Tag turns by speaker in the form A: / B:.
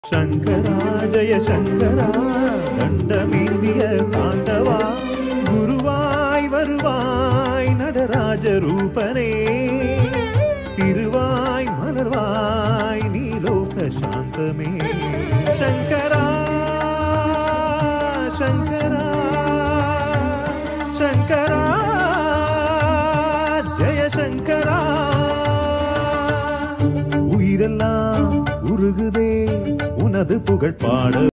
A: சங்கரா ஜெய சங்கரா தண்டமேந்திய தாண்டவா குருவாய் வருவாய் நடராஜ ரூபனே திருவாய் மலர்வாய் நீலோக சாந்தமே சங்கரா சங்கரா சங்கரா ஜெய சங்கரா உயிரெல்லாம் உருகுதே உனது புகழ் பாட